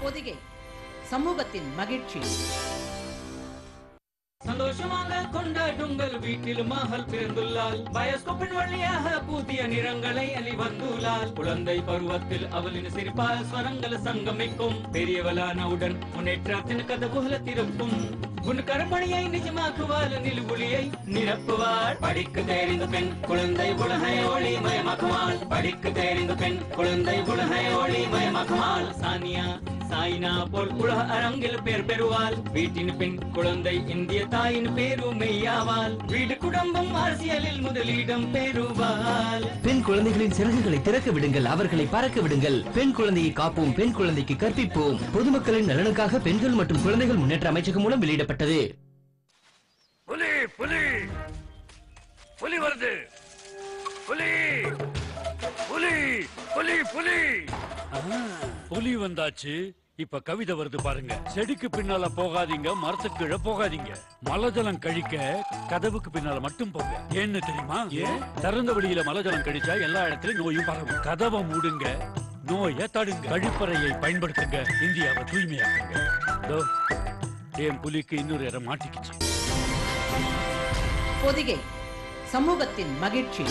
பொதிகை சமூகத்தின் மகிழ்ச்சி சந்தோஷமாக கொண்டாடுங்கள் வீட்டில் மகள் பிறந்துள்ளாள் பயோஸ்கோப்பின் வழியாக புதிய நிறங்களை அலி வந்துள்ளாள் குழந்தை பருவத்தில் அவளின் சிரிப்பால் ஸ்வரங்கள் சங்கமிக்கும் பெரியவளானவுடன் முன்னேற்றத்தின் கதவுகளை திறக்கும் உன் கருமணியை நிஜமாக்குவாள் நிலுவுளியை நிரப்புவாள் படிக்க தெரிந்த பெண் குழந்தை உலகை ஒளி மயமாக்குவாள் படிக்க தெரிந்த பெண் குழந்தை உலகை ஒளி மயமாக்குவாள் சானியா சாய்னா போல் உலக அரங்கில் பேர் பெறுவாள் வீட்டின் பெண் குழந்தை இந்திய தாயின் பேருமையாவாள் வீடு குடும்பம் அரசியலில் முதலிடம் பெறுவாள் பெண் குழந்தைகளின் சிறகுகளை திறக்க விடுங்கள் அவர்களை பறக்க விடுங்கள் பெண் குழந்தையை காப்போம் பெண் குழந்தைக்கு கற்பிப்போம் பொதுமக்களின் நலனுக்காக பெண்கள் மற்றும் குழந்தைகள் முன்னேற்ற அமைச்சகம் மூலம் வெளியிடப்பட்டது புலி புலி புலி வருது புலி புலி புலி புலி புலி வந்தாச்சு இப்ப கவிதை வருது பாருங்க செடிக்கு பின்னால போகாதீங்க மரத்துக்கு கீழே போகாதீங்க மலஜலம் கழிக்க கதவுக்கு பின்னால மட்டும் போங்க ஏன்னு தெரியுமா திறந்த வெளியில மலஜலம் கழிச்சா எல்லா இடத்துலயும் நோயும் பரவும் கதவை மூடுங்க நோயை தடுங்க கழிப்பறையை பயன்படுத்துங்க இந்தியாவை தூய்மையாக்குங்க இதோ, என் புலிக்கு இன்னொரு இடம் மாட்டிக்கிச்சு பொதிகை சமூகத்தின் மகிழ்ச்சி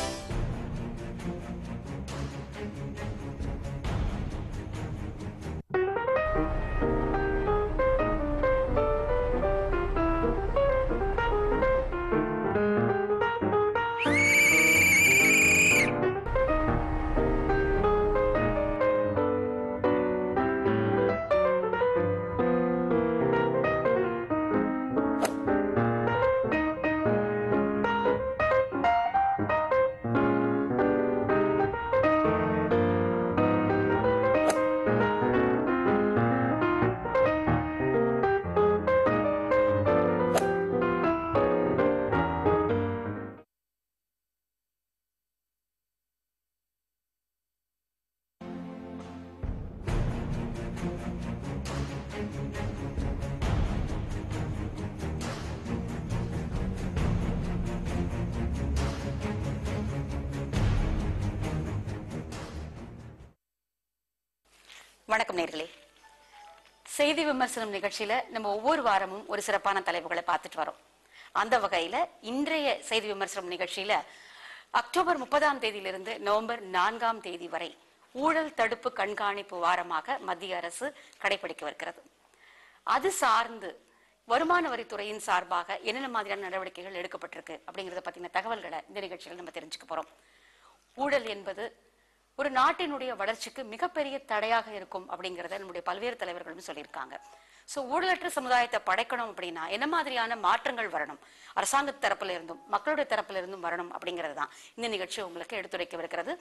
வணக்கம் நேர்களே செய்தி விமர்சனம் நிகழ்ச்சியில நம்ம ஒவ்வொரு வாரமும் ஒரு சிறப்பான தலைப்புகளை பார்த்துட்டு வரோம் அந்த வகையில இன்றைய செய்தி விமர்சனம் நிகழ்ச்சியில அக்டோபர் முப்பதாம் தேதியிலிருந்து நவம்பர் நான்காம் தேதி வரை ஊழல் தடுப்பு கண்காணிப்பு வாரமாக மத்திய அரசு கடைபிடிக்கவிருக்கிறது அது சார்ந்து வருமான வரித்துறையின் சார்பாக என்னென்ன மாதிரியான நடவடிக்கைகள் எடுக்கப்பட்டிருக்கு அப்படிங்கறத பத்தின தகவல்களை இந்த நிகழ்ச்சியில் நம்ம தெரிஞ்சுக்க போறோம் ஊழல் என்பது ஒரு நாட்டினுடைய வளர்ச்சிக்கு மிகப்பெரிய தடையாக இருக்கும் அப்படிங்கறத நம்முடைய பல்வேறு தலைவர்களும் சொல்லியிருக்காங்க சோ ஊழலற்ற சமுதாயத்தை படைக்கணும் அப்படின்னா என்ன மாதிரியான மாற்றங்கள் வரணும் அரசாங்க தரப்புல இருந்தும் மக்களுடைய தரப்புல இருந்தும் வரணும் அப்படிங்கிறது தான் இந்த நிகழ்ச்சி உங்களுக்கு எடுத்துரைக்கவிருக்கிறது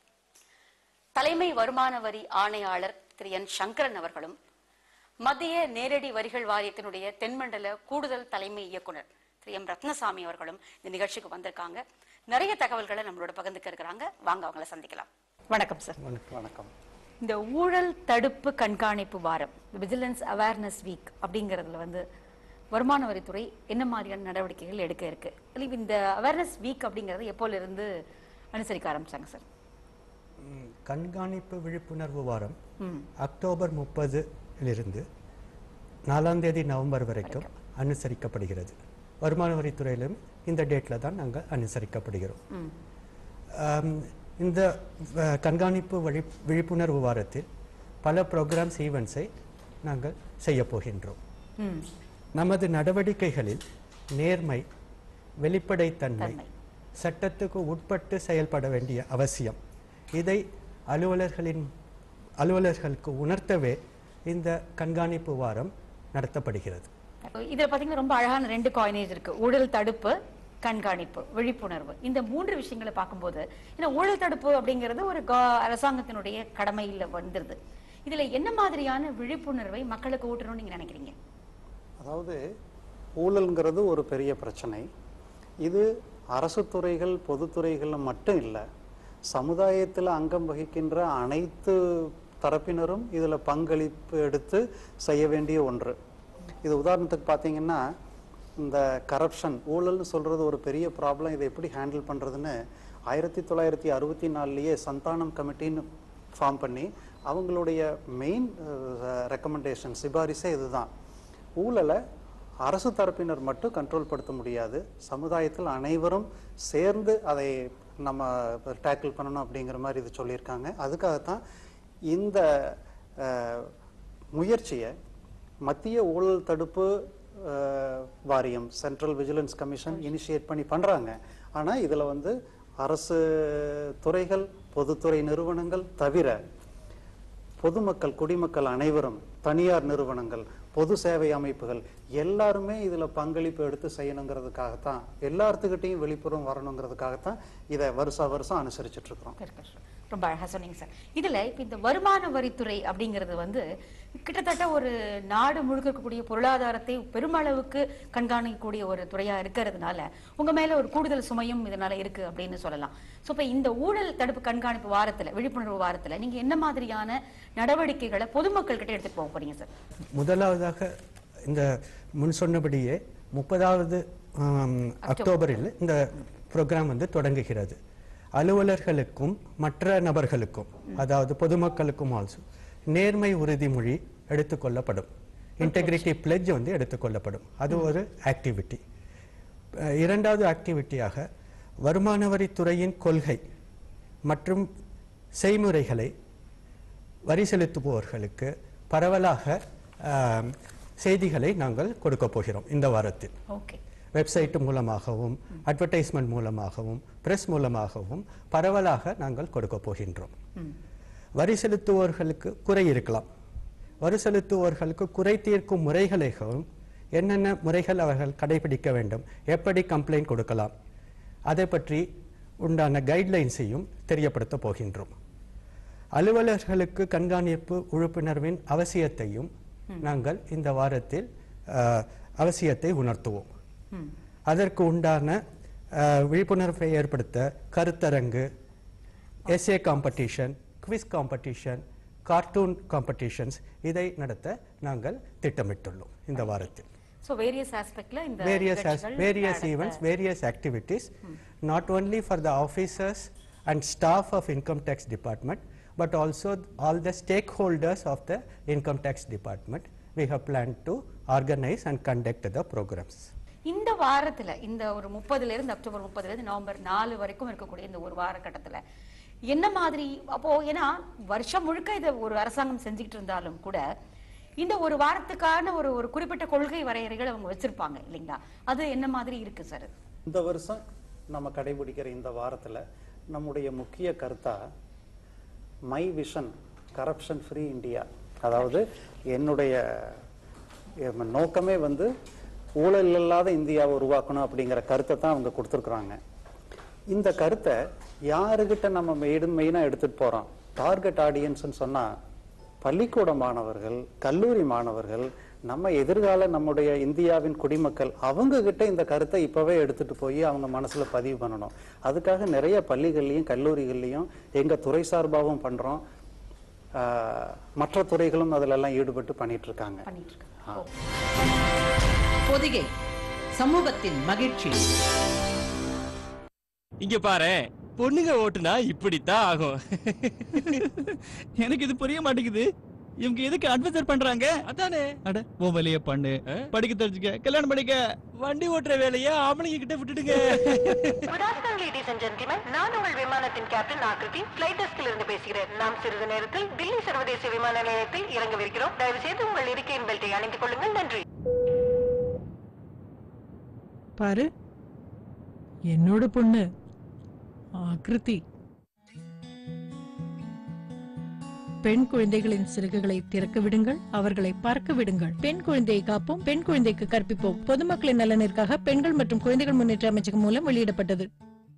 தலைமை வருமான வரி ஆணையாளர் திரு என் சங்கரன் அவர்களும் மத்திய நேரடி வரிகள் வாரியத்தினுடைய தென்மண்டல கூடுதல் தலைமை இயக்குனர் திரு எம் ரத்னசாமி அவர்களும் இந்த நிகழ்ச்சிக்கு வந்திருக்காங்க நிறைய தகவல்களை நம்மளோட பகிர்ந்துக்க இருக்கிறாங்க வாங்க அவங்கள சந்திக்கலாம் வணக்கம் சார் வணக்கம் இந்த ஊழல் தடுப்பு கண்காணிப்பு வாரம் விஜிலன்ஸ் அவேர்னஸ் வீக் அப்படிங்கறதுல வந்து வருமான வரித்துறை என்ன மாதிரியான நடவடிக்கைகள் எடுக்க இருக்கு அதுலயும் இந்த அவேர்னஸ் வீக் அப்படிங்கறது எப்போல இருந்து அனுசரிக்க ஆரம்பிச்சாங்க சார் ம், கண்காணிப்பு விழிப்புணர்வு வாரம் ம். அக்டோபர் முப்பதுலிருந்து நாலாம் தேதி நவம்பர் வரைக்கும் அனுசரிக்கப்படுகிறது வருமான வரித்துறையிலும் இந்த டேட்டில் தான் நாங்கள் அனுசரிக்கப்படுகிறோம் ம். ஆம், இந்த அஹ், கண்காணிப்பு வழி விழிப்புணர்வு வாரத்தில் பல ப்ரோக்ராம்ஸ் ஈவெண்ட்ஸை நாங்கள் செய்ய போகின்றோம் ம். நமது நடவடிக்கைகளில் நேர்மை வெளிப்படைத்தன்மை தன்மை. சட்டத்துக்கு உட்பட்டு செயல்பட வேண்டிய அவசியம் இதை அலுவலர்களின் அலுவலர்களுக்கு உணர்த்தவே இந்த கண்காணிப்பு வாரம் நடத்தப்படுகிறது இதுல பாத்தீங்கன்னா ரொம்ப அழகான ரெண்டு காயினேஜ் இருக்கு ஊழல் தடுப்பு கண்காணிப்பு விழிப்புணர்வு இந்த மூன்று விஷயங்களை பார்க்கும்போது ஏன்னா ஊழல் தடுப்பு அப்படிங்கிறது ஒரு கா- அரசாங்கத்தினுடைய கடமையில வந்துருது இதுல என்ன மாதிரியான விழிப்புணர்வை மக்களுக்கு ஊட்டணும்னு நீங்க நினைக்கிறீங்க அதாவது ஊழல்ங்கிறது ஒரு பெரிய பிரச்சனை இது அரசு துறைகள் பொதுத்துறைகள் மட்டும் இல்லை சமுதாயத்தில் அங்கம் வகிக்கின்ற அனைத்து தரப்பினரும் இதில் பங்களிப்பு எடுத்து செய்ய வேண்டிய ஒன்று இது உதாரணத்துக்கு பார்த்தீங்கன்னா இந்த கரப்ஷன் ஊழல்னு சொல்கிறது ஒரு பெரிய ப்ராப்ளம் இதை எப்படி ஹேண்டில் பண்ணுறதுன்னு ஆயிரத்தி தொள்ளாயிரத்தி அறுபத்தி நாலுலேயே சந்தானம் கமிட்டின்னு ஃபார்ம் பண்ணி அவங்களுடைய மெயின் ரெக்கமெண்டேஷன் சிபாரிசே இதுதான் ஊழலை அரசு தரப்பினர் மட்டும் கண்ட்ரோல் படுத்த முடியாது சமுதாயத்தில் அனைவரும் சேர்ந்து அதை நம்ம டேக்கிள் பண்ணணும் அப்படிங்கிற மாதிரி இது சொல்லியிருக்காங்க அதுக்காகத்தான் இந்த அஹ், முயற்சியை மத்திய ஊழல் தடுப்பு அஹ், வாரியம் சென்ட்ரல் விஜிலன்ஸ் கமிஷன் இனிஷியேட் பண்ணி பண்றாங்க ஆனா இதுல வந்து அரசு துறைகள் பொதுத்துறை நிறுவனங்கள் தவிர பொதுமக்கள் குடிமக்கள் அனைவரும் தனியார் நிறுவனங்கள் பொது சேவை அமைப்புகள் எல்லாருமே இதுல பங்களிப்பு எடுத்து செய்யணுங்கிறதுக்காகத்தான் எல்லாத்துக்கிட்டையும் வெளிப்புறம் வரணுங்கிறதுக்காகத்தான் இதை வருஷா வருஷம் அனுசரிச்சுட்டு இருக்கிறோம் கரெக்ட் ரொம்ப அழகா சொன்னீங்க சார் இதுல இப்ப இந்த வருமான வரித்துறை அப்படிங்கிறது வந்து கிட்டத்தட்ட ஒரு நாடு முழுக்க இருக்கக்கூடிய பொருளாதாரத்தை பெருமளவுக்கு கண்காணிக்கக்கூடிய ஒரு துறையா இருக்கிறதுனால உங்க மேல ஒரு கூடுதல் சுமையும் இதனால இருக்கு அப்படின்னு சொல்லலாம் சோ இப்ப இந்த ஊழல் தடுப்பு கண்காணிப்பு வாரத்துல விழிப்புணர்வு வாரத்துல நீங்க என்ன மாதிரியான நடவடிக்கைகளை பொதுமக்கள் கிட்ட எடுத்துட்டு போக போறீங்க சார் முதலாவதாக இந்த முன் சொன்னபடியே முப்பதாவது அக்டோபரில் இந்த ப்ரோக்ராம் வந்து தொடங்குகிறது அலுவலர்களுக்கும் மற்ற நபர்களுக்கும் அதாவது பொதுமக்களுக்கும் ஆல்சோ நேர்மை உறுதிமொழி எடுத்துக்கொள்ளப்படும் இன்டெகிரிட்டி பிளெட்ஜ் வந்து எடுத்துக்கொள்ளப்படும் அது ஒரு ஆக்டிவிட்டி இரண்டாவது ஆக்டிவிட்டியாக வருமான வரித்துறையின் கொள்கை மற்றும் செய்முறைகளை வரி செலுத்துபவர்களுக்கு பரவலாக ஆம், செய்திகளை நாங்கள் கொடுக்க போகிறோம் இந்த வாரத்தில் ஓகே வெப்சைட் மூலமாகவும் அட்வர்டைஸ்மெண்ட் மூலமாகவும் பிரஸ் மூலமாகவும் பரவலாக நாங்கள் கொடுக்க போகின்றோம் வரி செலுத்துவோர்களுக்கு குறை இருக்கலாம் வரி செலுத்துவோர்களுக்கு குறை தீர்க்கும் முறைகளையும் என்னென்ன முறைகள் அவர்கள் கடைபிடிக்க வேண்டும் எப்படி கம்ப்ளைண்ட் கொடுக்கலாம் அதை பற்றி உண்டான கைட்லைன்ஸையும் தெரியப்படுத்த போகின்றோம் அலுவலர்களுக்கு கண்காணிப்பு விழிப்புணர்வின் அவசியத்தையும் நாங்கள் இந்த வாரத்தில் அஹ், அவசியத்தை உணர்த்துவோம் அதற்கு உண்டான அஹ், விழிப்புணர்வை ஏற்படுத்த கருத்தரங்கு essay competition quiz competition cartoon competitions இதை நடத்த நாங்கள் திட்டமிட்டுள்ளோம் இந்த வாரத்தில் சோ வேரியஸ் ஆஸ்பெக்ட்ல இந்த various as, நிகழ்ச்சிகள் various நடத்த- events, various activities, not only for the officers and staff of income tax department, but also all the stakeholders of the income tax department. We have planned to organize and conduct the programs. இந்த வாரத்துல இந்த ஒரு முப்பதுல இருந்து October முப்பதுல இருந்து November நாலு வரைக்கும் இருக்கக்கூடிய இந்த ஒரு வார கட்டத்துல என்ன மாதிரி அப்போ ஏன்னா வருஷம் முழுக்க இதை ஒரு அரசாங்கம் செஞ்சுக்கிட்டு இருந்தாலும் கூட இந்த ஒரு வாரத்துக்கான ஒரு ஒரு குறிப்பிட்ட கொள்கை வரையறைகள் அவங்க வச்சிருப்பாங்க இல்லைங்களா அது என்ன மாதிரி இருக்கு சார் இந்த வருஷம் நம்ம கடைபிடிக்கிற இந்த வாரத்துல நம்முடைய முக்கிய கருத்தா my vision corruption free India அதாவது என்னுடைய எம் நோக்கமே வந்து ஊழல் இல்லாத இந்தியாவை உருவாக்கணும் அப்படிங்கிற கருத்தை தான் அவங்க கொடுத்துருக்குறாங்க இந்த கருத்தை யாருக்கிட்ட நம்ம மெயின் மெயினாக எடுத்துட்டு போறோம் டார்கெட் ஆடியன்ஸ்னு சொன்னா பள்ளிக்கூட மாணவர்கள் கல்லூரி மாணவர்கள் நம்ம எதிர்கால நம்முடைய இந்தியாவின் குடிமக்கள் அவங்க கிட்ட இந்த கருத்தை இப்பவே எடுத்துட்டு போய் அவங்க மனசுல பதிவு பண்ணணும் அதுக்காக நிறைய பள்ளிகள்லையும் கல்லூரிகள்லையும் எங்க துறை சார்பாகவும் பண்றோம் ஆஹ், மற்ற துறைகளும் அதுல எல்லாம் ஈடுபட்டு பண்ணிட்டு இருக்காங்க பண்ணிட்டு இருக்காங்க ஓ. பொதிகை சமூகத்தின் மகிழ்ச்சி இங்க பாரு பொண்ணுங்க ஓட்டுனா இப்படித்தான் ஆகும் எனக்கு இது புரிய மாட்டேங்குது இவங்க எதுக்கு அட்வைசர் பண்றாங்க அதானே அட உன் வேலைய பண்ணு படிக்க தெரிஞ்சுக்க கல்யாணம் படிக்க வண்டி ஓட்டுற வேலைய ஆம்பளைங்க கிட்ட விட்டுடுங்க good afternoon ladies and gentlemen நான் உங்கள் விமானத்தின் கேப்டன் ஆகிருதி ஃபிளைட் டெஸ்கில் இருந்து பேசுகிறேன் நாம் சிறிது நேரத்தில் தில்லி சர்வதேச விமான நிலையத்தில் இறங்கவிருக்கிறோம் தயவு செய்து உங்கள் இருக்கையின் பெல்ட்டை அணிந்து கொள்ளுங்கள் நன்றி பாரு என்னோட பொண்ணு ஆக்ருதி பெண் குழந்தைகளின் சிறகுகளை திறக்க விடுங்கள் அவர்களை பறக்க விடுங்கள் பெண் குழந்தையை காப்போம் பெண் குழந்தைக்கு கற்பிப்போம் பொதுமக்களின் நலனிற்காக பெண்கள் மற்றும் குழந்தைகள் முன்னேற்ற அமைச்சகம் மூலம் வெளியிடப்பட்டது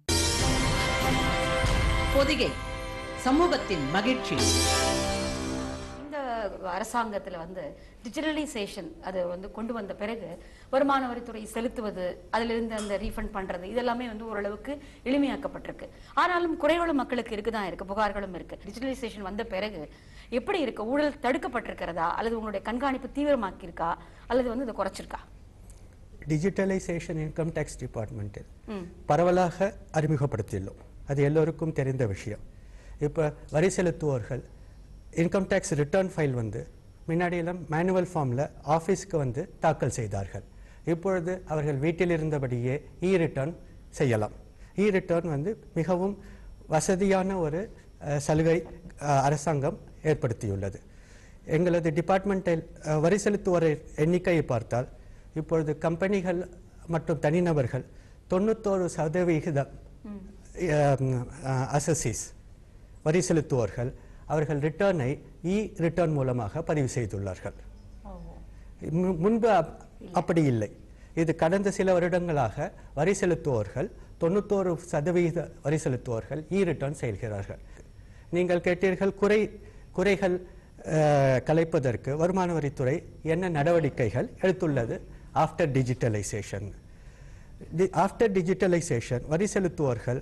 பொதிகை சமூகத்தின் மகிழ்ச்சி இந்த அரசாங்கத்துல வந்து டிஜிட்டலைசேஷன் அது வந்து கொண்டு வந்த பிறகு வருமான வரித்துறை செலுத்துவது அதிலிருந்து அந்த ரீஃபண்ட் பண்றது இதெல்லாமே வந்து ஓரளவுக்கு எளிமையாக்கப்பட்டிருக்கு ஆனாலும் குறைகளும் மக்களுக்கு இருக்குதான் இருக்கு புகார்களும் இருக்கு டிஜிட்டலைசேஷன் வந்த பிறகு எப்படி இருக்கு ஊழல் தடுக்கப்பட்டிருக்கிறதா அல்லது உங்களுடைய கண்காணிப்பு தீவிரமாக்கி இருக்கா அல்லது வந்து இதை குறைச்சிருக்கா டிஜிட்டலைசேஷன் இன்கம் டேக்ஸ் டிபார்ட்மெண்ட்டில் ம். பரவலாக அறிமுகப்படுத்தியுள்ளோம் அது எல்லோருக்கும் தெரிந்த விஷயம் இப்போ வரி செலுத்துவோர்கள் இன்கம் டேக்ஸ் ரிட்டர்ன் ஃபைல் வந்து முன்னாடியெல்லாம் மேனுவல் ஃபார்மில் ஆஃபீஸ்க்கு வந்து தாக்கல் செய்தார்கள் இப்பொழுது அவர்கள் வீட்டில் இருந்தபடியே இ ரிட்டர்ன் செய்யலாம் இ ரிட்டர்ன் வந்து மிகவும் வசதியான ஒரு அஹ், சலுகை அஹ், அரசாங்கம் ஏற்படுத்தியுள்ளது எங்களது டிபார்ட்மெண்டில் அஹ், வரி செலுத்துவோரை எண்ணிக்கையை பார்த்தால் இப்பொழுது கம்பெனிகள் மற்றும் தனிநபர்கள் தொண்ணூத்தோரு சதவிகிதம் அசசிஸ் வரி செலுத்துவோர்கள் அவர்கள் ரிட்டர்னை இ ரிட்டர்ன் மூலமாக பதிவு செய்துள்ளார்கள் மு- முன்பு அப்- அப்படி இல்லை இது கடந்த சில வருடங்களாக வரி செலுத்துவோர்கள் தொண்ணூத்தோரு சதவிகித வரி செலுத்துவோர்கள் இ ரிட்டர்ன் செய்கிறார்கள் நீங்கள் கேட்டீர்கள் குறை குறைகள் அஹ், கலைப்பதற்கு வருமான வரித்துறை என்ன நடவடிக்கைகள் எடுத்துள்ளது ஆஃப்டர் டிஜிட்டலைசேஷன் ஆஃப்டர் டிஜிட்டலைசேஷன் வரி செலுத்துவோர்கள்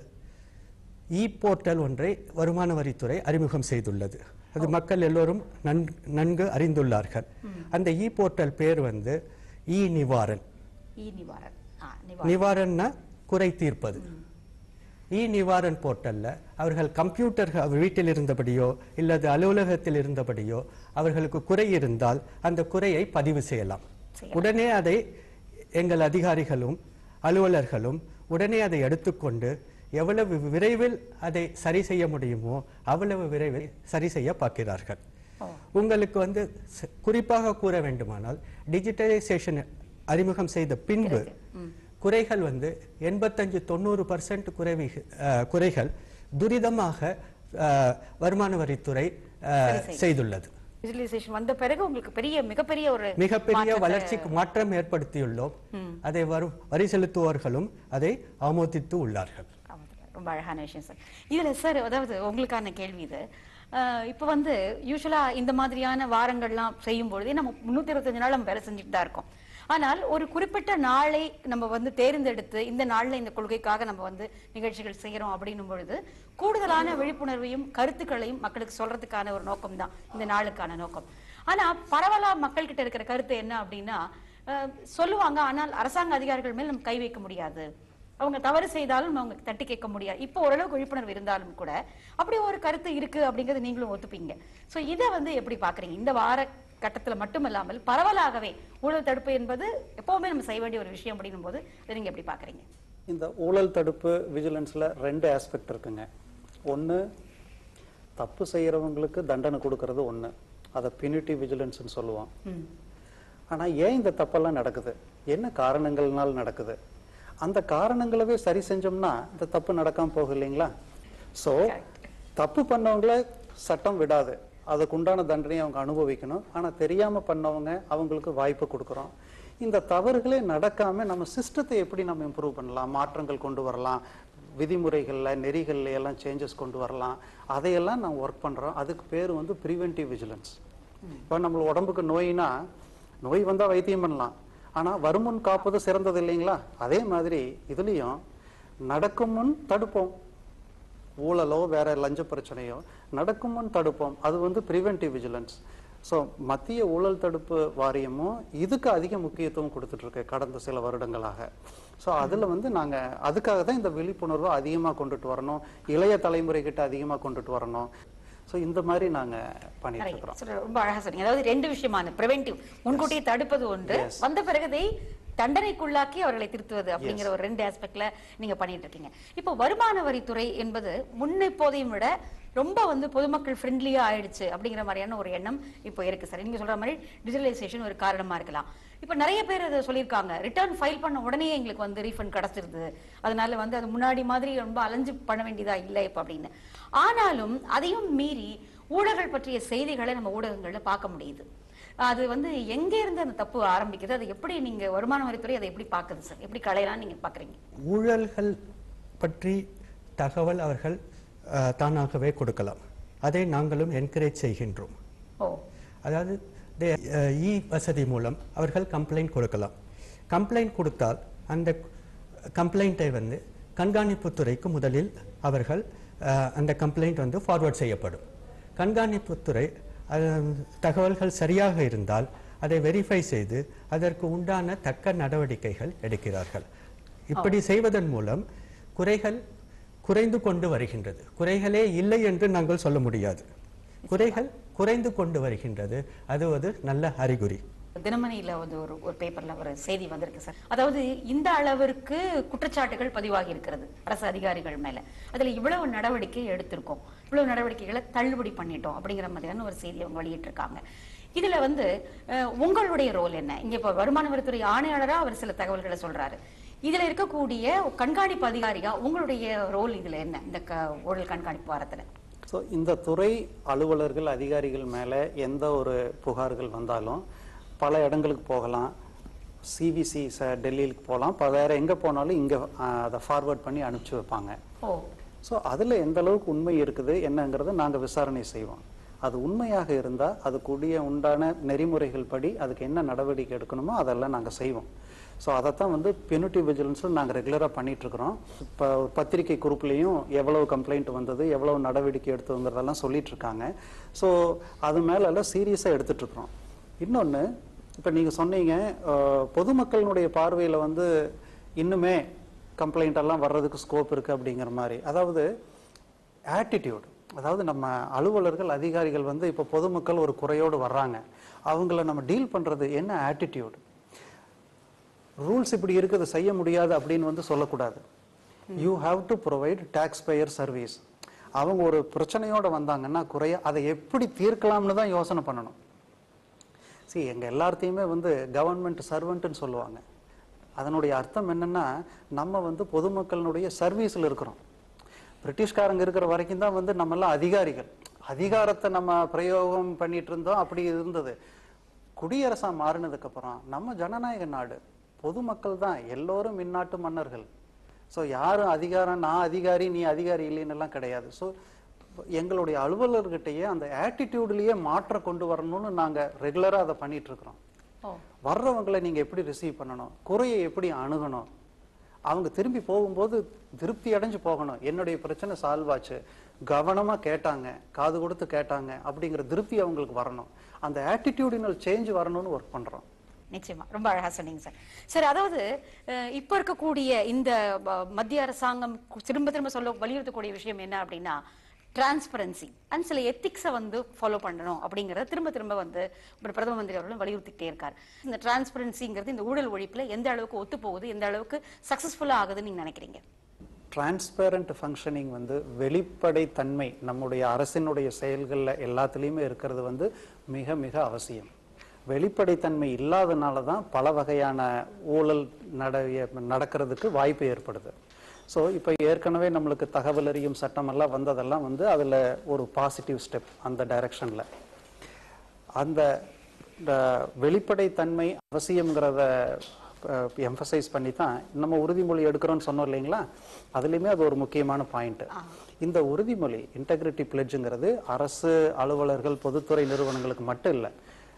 இ போர்ட்டல் ஒன்றை வருமான வரித்துறை அறிமுகம் செய்துள்ளது அது மக்கள் எல்லோரும் நன்கு நன்கு அறிந்துள்ளார்கள் அந்த இ போர்ட்டல் பேர் வந்து இ நிவாரன் இ நிவாரண் ஆ, நிவாரண் நிவாரன்னா குறை தீர்ப்பது இ நிவாரன் போர்ட்டல்ல அவர்கள் கம்ப்யூட்டர் அவர் வீட்டில் இருந்தபடியோ இல்லது அலுவலகத்தில் இருந்தபடியோ அவர்களுக்கு குறை இருந்தால் அந்த குறையை பதிவு செய்யலாம் உடனே அதை எங்கள் அதிகாரிகளும் அலுவலர்களும் உடனே அதை எடுத்துக்கொண்டு எவ்வளவு விரைவில் அதை சரி செய்ய முடியுமோ அவ்வளவு விரைவில் சரி செய்ய பார்க்கிறார்கள் உங்களுக்கு வந்து ச- குறிப்பாக கூற வேண்டுமானால் டிஜிட்டலைசேஷன் அறிமுகம் செய்த பின்பு குறைகள் வந்து எண்பத்தஞ்சு தொண்ணூறு பர்சன்ட் குறைவி அஹ், குறைகள் துரிதமாக அஹ், வருமான வரித்துறை அஹ், செய்துள்ளது டிஜிட்டலைசேஷன் வந்த பிறகு உங்களுக்கு பெரிய மிகப்பெரிய ஒரு மிகப்பெரிய மாற்றத்தை- வளர்ச்சிக்கு மாற்றம் ஏற்படுத்தியுள்ளோம் அதை வரும் வரி செலுத்துவோர்களும் அதை ஆமோதித்து உள்ளார்கள் ஆமாம் சார். ரொம்ப அழகான விஷயம் சார் இதுல சார் அதாவது உங்களுக்கான கேள்வி இது அஹ், இப்ப வந்து யூஸ்வலா இந்த மாதிரியான வாரங்கள்லாம் செய்யும் பொழுதே நம்ம முன்னூத்தி இருபத்தஞ்சு நாள் நம்ம வேலை செஞ்சுட்டு தான் இருக்கோம் ஆனால் ஒரு குறிப்பிட்ட நாளை நம்ம வந்து தேர்ந்தெடுத்து இந்த நாள்ல இந்த கொள்கைக்காக நம்ம வந்து நிகழ்ச்சிகள் செய்யறோம் அப்படின்னும் பொழுது கூடுதலான விழிப்புணர்வையும் கருத்துக்களையும் மக்களுக்கு சொல்றதுக்கான ஒரு நோக்கம் தான் இந்த நாளுக்கான நோக்கம் ஆனா பரவலா மக்கள் கிட்ட இருக்கிற கருத்து என்ன அப்படின்னா அஹ், சொல்லுவாங்க ஆனால் அரசாங்க அதிகாரிகள் மேல் நம்ம கை வைக்க முடியாது அவங்க தவறு செய்தாலும் அவங்க தட்டி கேட்க முடியாது இப்போ ஓரளவுக்கு விழிப்புணர்வு இருந்தாலும் கூட அப்படி ஒரு கருத்து இருக்கு அப்படிங்கறது நீங்களும் ஒத்துப்பீங்க சோ இதை வந்து எப்படி பாக்குறீங்க இந்த வார கட்டத்துல மட்டுமல்லாமல் பரவலாகவே ஊழல் தடுப்பு என்பது எப்பவுமே நம்ம செய்ய வேண்டிய ஒரு விஷயம் அப்படின்னும் போது இதை நீங்க எப்படி பாக்குறீங்க இந்த ஊழல் தடுப்பு விஜிலன்ஸில் ரெண்டு ஆஸ்பெக்ட் இருக்குங்க ஒன்று தப்பு செய்கிறவங்களுக்கு தண்டனை கொடுக்கறது ஒன்று அதை பினிட்டிவ் விஜிலன்ஸ்னு சொல்லுவோம் ஆனால் ஏன் இந்த தப்பெல்லாம் நடக்குது என்ன காரணங்கள்னால நடக்குது அந்த காரணங்களவே சரி செஞ்சோம்னா இந்த தப்பு நடக்காம போகும் இல்லைங்களா ஸோ தப்பு பண்ணவங்கள சட்டம் விடாது அதுக்கு உண்டான தண்டனையை அவங்க அனுபவிக்கணும் ஆனால் தெரியாம பண்ணவங்க அவங்களுக்கு வாய்ப்பு கொடுக்குறோம் இந்த தவறுகளே நடக்காம நம்ம சிஸ்டத்தை எப்படி நம்ம இம்ப்ரூவ் பண்ணலாம் மாற்றங்கள் கொண்டு வரலாம் விதிமுறைகளில் நெறிகள்ல எல்லாம் சேஞ்சஸ் கொண்டு வரலாம் அதையெல்லாம் நான் ஒர்க் பண்றோம் அதுக்கு பேர் வந்து ப்ரிவென்டிவ் விஜிலன்ஸ் இப்போ நம்ம உடம்புக்கு நோயினா நோய் வந்தா வைத்தியம் பண்ணலாம் ஆனா வருமுன் காப்பது சிறந்தது இல்லைங்களா அதே மாதிரி இதுலயும் நடக்கும் முன் தடுப்போம் ஊழலோ வேற லஞ்ச பிரச்சனையோ நடக்கும் முன் தடுப்போம் அது வந்து ப்ரிவென்டிவ் விஜிலன்ஸ் ஸோ மத்திய ஊழல் தடுப்பு வாரியமும் இதுக்கு அதிக முக்கியத்துவம் கொடுத்துட்டு இருக்கு கடந்த சில வருடங்களாக ஸோ அதில் வந்து நாங்கள் அதுக்காக தான் இந்த விழிப்புணர்வை அதிகமாக கொண்டுட்டு வரணும் இளைய தலைமுறை கிட்ட அதிகமாக கொண்டுட்டு வரணும் ஸோ இந்த மாதிரி நாங்கள் பண்ணிட்டு நிறைய. இருக்கிறோம் சொல்ற- ரொம்ப அழகா சொன்னீங்க அதாவது ரெண்டு விஷயமான பிரிவென்டிவ் முன்கூட்டியே தடுப்பது ஒன்று வந்த பிறகு அதை தண்டனைக்குள்ளாக்கி அவர்களை திருத்துவது அப்படிங்கிற ஒரு ரெண்டு ஆஸ்பெக்ட்ல நீங்க பண்ணிட்டு இருக்கீங்க இப்போ வருமான வரித்துறை என்பது முன்னெப்போதையும் விட ரொம்ப வந்து பொதுமக்கள் ஃப்ரெண்ட்லியா ஆயிடுச்சு அப்படிங்கிற மாதிரியான ஒரு எண்ணம் இப்போ இருக்கு சார் நீங்க சொல்ற மாதிரி டிஜிட்டலைசேஷன் ஒரு காரணமா இருக்கலாம் இப்போ நிறைய பேர் அதை சொல்லியிருக்காங்க ரிட்டர்ன் ஃபைல் பண்ண உடனே எங்களுக்கு வந்து ரீஃபண்ட் கிடைச்சிருது அதனால வந்து அது முன்னாடி மாதிரி ரொம்ப அலைஞ்சு பண்ண வேண்டியதா இல்லை இப்போ அப்படின்னு ஆனாலும் அதையும் மீறி ஊழல்கள் பற்றிய செய்திகளை நம்ம ஊடகங்கள்ல பார்க்க முடியுது அது வந்து எங்க இருந்து அந்த தப்பு ஆரம்பிக்குது அது எப்படி நீங்க வருமான வரித்துறை அதை எப்படி பாக்குது சார் எப்படி களையலாம் நீங்க பாக்குறீங்க ஊழல்கள் பற்றி தகவல் அவர்கள் அஹ், தானாகவே கொடுக்கலாம் அதை நாங்களும் என்கரேஜ் செய்கின்றோம் ஓ அதாவது இ வசதி மூலம் அவர்கள் கம்ப்ளைண்ட் கொடுக்கலாம் கம்ப்ளைண்ட் கொடுத்தால் அந்த கம்ப்ளைண்ட்டை வந்து கண்காணிப்புத்துறைக்கு முதலில் அவர்கள் அஹ், அந்த கம்ப்ளைண்ட் வந்து ஃபார்வர்ட் செய்யப்படும் கண்காணிப்புத்துறை அஹ், தகவல்கள் சரியாக இருந்தால் அதை வெரிஃபை செய்து அதற்கு உண்டான தக்க நடவடிக்கைகள் எடுக்கிறார்கள் இப்படி செய்வதன் மூலம் குறைகள் குறைந்து கொண்டு வருகின்றது குறைகளே இல்லை என்று நாங்கள் சொல்ல முடியாது குறைகள் குறைந்து கொண்டு வருகின்றது அது ஒரு நல்ல அறிகுறி தினமணியில வந்து ஒரு ஒரு பேப்பர்ல ஒரு செய்தி வந்திருக்கு சார் அதாவது இந்த அளவிற்கு குற்றச்சாட்டுகள் பதிவாகி இருக்கிறது அரசு அதிகாரிகள் மேல அதுல இவ்வளவு நடவடிக்கை எடுத்திருக்கோம் இவ்வளவு நடவடிக்கைகளை தள்ளுபடி பண்ணிட்டோம் அப்படிங்கிற மாதிரியான ஒரு செய்தி அவங்க வெளியிட்டிருக்காங்க இதுல வந்து அஹ், உங்களுடைய ரோல் என்ன இங்க இப்ப வருமான வரித்துறை ஆணையாளரா அவர் சில தகவல்களை சொல்றாரு இதுல இருக்கக்கூடிய கண்காணிப்பு அதிகாரியா உங்களுடைய ரோல் இதுல என்ன இந்த க- ஊழல் கண்காணிப்பு வாரத்துல ஸோ இந்த துறை அலுவலர்கள் அதிகாரிகள் மேலே எந்த ஒரு புகார்கள் வந்தாலும் பல இடங்களுக்கு போகலாம் சிபிசி டெல்லிக்கு போகலாம் இப்போ வேற எங்கே போனாலும் இங்கே அதை ஃபார்வர்ட் பண்ணி அனுப்பிச்சு வைப்பாங்க ஓ ஸோ அதில் எந்த அளவுக்கு உண்மை இருக்குது என்னங்கிறத நாங்கள் விசாரணை செய்வோம் அது உண்மையாக இருந்தால் அதுக்குரிய உண்டான நெறிமுறைகள் படி அதுக்கு என்ன நடவடிக்கை எடுக்கணுமோ அதெல்லாம் நாங்கள் செய்வோம் ஸோ அதைத்தான் வந்து பெனுட்டி விஜிலன்ஸும் நாங்கள் ரெகுலராக பண்ணிகிட்ருக்குறோம் இப்போ பத்திரிகை குரூப்லேயும் எவ்வளவு கம்ப்ளைண்ட் வந்தது எவ்வளவு நடவடிக்கை எடுத்ததுங்கிறதெல்லாம் சொல்லிட்டு இருக்காங்க ஸோ அது மேலெல்லாம் சீரியஸாக எடுத்துட்ருக்குறோம் இன்னொன்று இப்போ நீங்கள் சொன்னீங்க அஹ், பொதுமக்களினுடைய பார்வையில் வந்து இன்னுமே கம்ப்ளைண்ட் எல்லாம் வர்றதுக்கு ஸ்கோப் இருக்குது அப்படிங்கிற மாதிரி அதாவது ஆட்டிடியூட் அதாவது நம்ம அலுவலர்கள் அதிகாரிகள் வந்து இப்போ பொதுமக்கள் ஒரு குறையோடு வர்றாங்க அவங்கள நம்ம டீல் பண்ணுறது என்ன ஆட்டிடியூட் ரூல்ஸ் இப்படி இருக்குது செய்ய முடியாது அப்படின்னு வந்து சொல்லக்கூடாது you have to provide taxpayer service அவங்க ஒரு பிரச்சனையோட வந்தாங்கன்னா குறைய அதை எப்படி தீர்க்கலாம்னு தான் யோசனை பண்ணணும் see எங்க எல்லாத்தையுமே வந்து கவர்மெண்ட் சர்வெண்ட்னு சொல்லுவாங்க அதனுடைய அர்த்தம் என்னன்னா நம்ம வந்து பொதுமக்களினுடைய சர்வீஸ்ல இருக்கிறோம் பிரிட்டிஷ்காரங்க இருக்கிற வரைக்கும் தான் வந்து நம்ம எல்லாம் அதிகாரிகள் அதிகாரத்தை நம்ம பிரயோகம் பண்ணிட்டு இருந்தோம் அப்படி இருந்தது குடியரசா மாறினதுக்கு அப்புறம் நம்ம ஜனநாயக நாடு பொதுமக்கள் தான் எல்லோரும் இந்நாட்டு மன்னர்கள் ஸோ யாரும் அதிகாரம் நான் அதிகாரி நீ அதிகாரி இல்லைன்னு எல்லாம் கிடையாது ஸோ எங்களுடைய அலுவலர்கிட்டயே அந்த ஆட்டிடியூட்லயே மாற்றம் கொண்டு வரணும்னு நாங்க ரெகுலரா அதை பண்ணிட்டு இருக்கிறோம் ஓ வர்றவங்களை நீங்க எப்படி ரிசீவ் பண்ணணும் குறையை எப்படி அணுகணும் அவங்க திரும்பி போகும்போது திருப்தி அடைஞ்சு போகணும் என்னுடைய பிரச்சனை சால்வ் ஆச்சு கவனமா கேட்டாங்க காது கொடுத்து கேட்டாங்க அப்படிங்கிற திருப்தி அவங்களுக்கு வரணும் அந்த ஆட்டிடியூடினல் சேஞ்ச் வரணும்னு ஒர்க் பண்றோம் நிச்சயமா ரொம்ப அழகா சொன்னீங்க சார் சரி அதாவது அஹ், இப்ப இருக்கக்கூடிய இந்த ப- மத்திய அரசாங்கம் கு- திரும்ப திரும்ப சொல்ல வலியுறுத்தக்கூடிய விஷயம் என்ன அப்படின்னா டிரான்ஸ்பரன்சி அண்ட் சில எத்திக்ஸை வந்து ஃபாலோ பண்ணணும் அப்படிங்கறத திரும்ப திரும்ப வந்து ஒரு பிரதம மந்திரி அவர்களும் வலியுறுத்திக்கிட்டே இருக்கார் இந்த டிரான்ஸ்பரன்சிங்கிறது இந்த ஊழல் ஒழிப்புல எந்த அளவுக்கு ஒத்து போகுது எந்த அளவுக்கு சக்சஸ்ஃபுல்லா ஆகுதுன்னு நீங்க நினைக்கிறீங்க டிரான்ஸ்பேரண்ட் ஃபங்க்ஷனிங் வந்து வெளிப்படைத்தன்மை நம்முடைய அரசினுடைய செயல்களில் எல்லாத்துலேயுமே இருக்கிறது வந்து மிக மிக அவசியம் வெளிப்படைத்தன்மை இல்லாதனால தான் பல வகையான ஊழல் நட நடக்கிறதுக்கு வாய்ப்பு ஏற்படுது ஸோ இப்போ ஏற்கனவே நம்மளுக்கு தகவல் அறியும் சட்டம் எல்லாம் வந்ததெல்லாம் வந்து அதில் ஒரு பாசிட்டிவ் ஸ்டெப் அந்த டைரக்ஷனில் அந்த ட- வெளிப்படைத்தன்மை அவசியங்கிறத எம்பசைஸ் பண்ணி தான் நம்ம உறுதிமொழி எடுக்கிறோம்னு சொன்னோம் இல்லைங்களா அதுலேயுமே அது ஒரு முக்கியமான பாயிண்ட் இந்த உறுதிமொழி இன்டெகிரிட்டி பிளெட்ஜுங்கிறது அரசு அலுவலர்கள் பொதுத்துறை நிறுவனங்களுக்கு மட்டும் இல்லை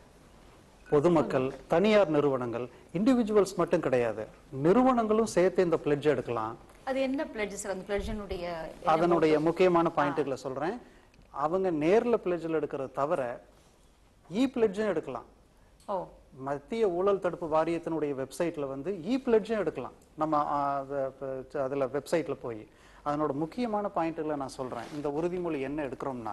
பொதுமக்கள் தனியார் நிறுவனங்கள் இண்டிவிஜுவல்ஸ் மட்டும் கிடையாது நிறுவனங்களும் சேர்த்து இந்த பிளெட்ஜ் எடுக்கலாம் அது என்ன பிளட்ஜ் சார் அந்த பிளட்ஜினுடைய அதனுடைய முக்கியமான பாயிண்ட்டுகளை சொல்றேன் அவங்க நேர்ல பிளெட்ஜில் எடுக்கிறது தவிர இ பிளெட்ஜும் எடுக்கலாம் ஓ மத்திய ஊழல் தடுப்பு வாரியத்தினுடைய வெப்சைட்ல வந்து இ பிளெட்ஜும் எடுக்கலாம் நம்ம ஆ, அத- ப- அதுல வெப்சைட்ல போய் அதனோட முக்கியமான பாயிண்ட்டுகளை நான் சொல்றேன் இந்த உறுதிமொழி என்ன எடுக்கிறோம்னா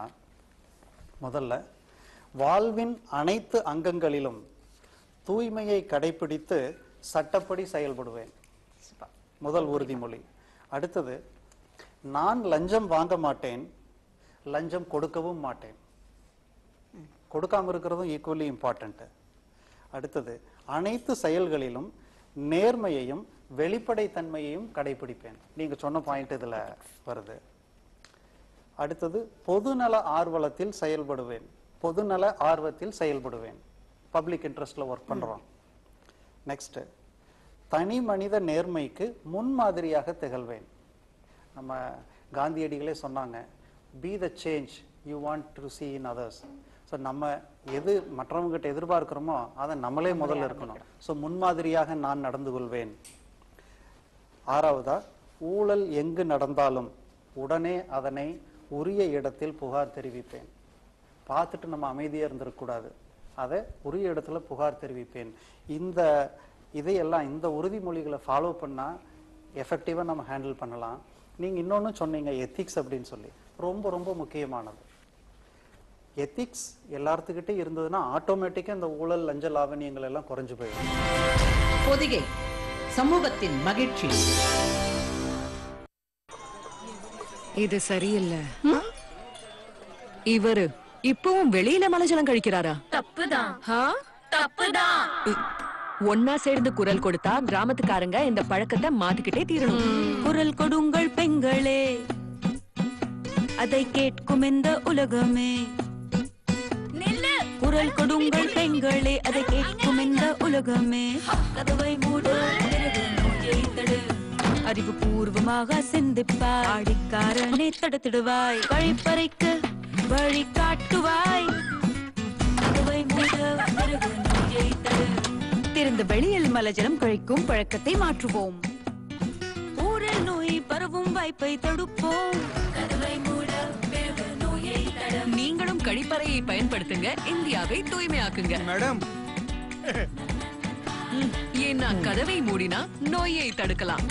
முதல்ல வாழ்வின் அனைத்து அங்கங்களிலும் தூய்மையை கடைபிடித்து சட்டப்படி செயல்படுவேன் சூப்பர் முதல் உறுதிமொழி அடுத்தது நான் லஞ்சம் வாங்க மாட்டேன் லஞ்சம் கொடுக்கவும் மாட்டேன் கொடுக்காம இருக்கிறதும் ஈக்குவலி இம்பார்ட்டன்ட் அடுத்தது அனைத்து செயல்களிலும் நேர்மையையும் வெளிப்படைத்தன்மையையும் கடைபிடிப்பேன் நீங்க சொன்ன பாயிண்ட் இதுல வருது அடுத்தது பொதுநல ஆர்வலத்தில் செயல்படுவேன் பொதுநல ஆர்வத்தில் செயல்படுவேன் பப்ளிக் இன்ட்ரெஸ்ட்ல ஒர்க் பண்றோம் நெக்ஸ்ட் தனி மனித நேர்மைக்கு முன்மாதிரியாக திகழ்வேன் நம்ம காந்தியடிகளே சொன்னாங்க be the change you want to see in others so நம்ம எது மற்றவங்ககிட்ட எதிர்பார்க்கிறோமோ அதை நம்மளே முதல்ல இருக்கணும் ஸோ முன்மாதிரியாக நான் நடந்து கொள்வேன் ஆறாவதா ஊழல் எங்கு நடந்தாலும் உடனே அதனை உரிய இடத்தில் புகார் தெரிவிப்பேன் பார்த்துட்டு நம்ம அமைதியா இருந்திருக்கக்கூடாது அதை உரிய இடத்துல புகார் தெரிவிப்பேன் இந்த இதையெல்லாம் இந்த உறுதிமொழிகளை ஃபாலோ பண்ணா எஃபெக்டிவாக நம்ம ஹேண்டில் பண்ணலாம் நீங்கள் இன்னொன்று சொன்னீங்க எத்திக்ஸ் அப்படின்னு சொல்லி ரொம்ப ரொம்ப முக்கியமானது எத்திக்ஸ் எல்லாத்துக்கிட்டே இருந்ததுன்னா ஆட்டோமேட்டிக்காக இந்த ஊழல் லஞ்ச லாவணியங்கள் எல்லாம் குறைஞ்சு போயிடும் பொதிகை சமூகத்தின் மகிழ்ச்சி இது சரியில்லை இவரு இப்பவும் வெளியில மலைஜலம் கழிக்கிறாரா தப்புதான் ஆ? தப்புதான் இ- ஒன்னா சேர்ந்து குரல் கொடுத்தா கிராமத்துக்காரங்க இந்த பழக்கத்தை மாத்திக்கிட்டே தீரணும் குரல் கொடுங்கள் பெண்களே அதை கேட்கும் இந்த உலகமே குரல் கொடுங்கள் பெண்களே அதை கேட்கும் இந்த உலகமே கதவை மூடு பிறகு மூச்சை தடு அறிவுபூர்வமாக சிந்திப்பாய் ஆடிக்காரனை தடுத்திடுவாய் கழிப்பறைக்கு வழி காட்டுவாய் கதவை மூடு பிறகு மூச்சை தடு திறந்த வெளியில் மலஜலம் கழிக்கும் பழக்கத்தை மாற்றுவோம் ஊரில் நோய் பரவும் வாய்ப்பை தடுப்போம் கதவை மூட பிறகு நோயை தடு நீங்களும் கழிப்பறையை பயன்படுத்துங்க இந்தியாவை தூய்மையாக்குங்க மேடம் ம், ஏன்னா கதவை மூடினா நோயை தடுக்கலாம்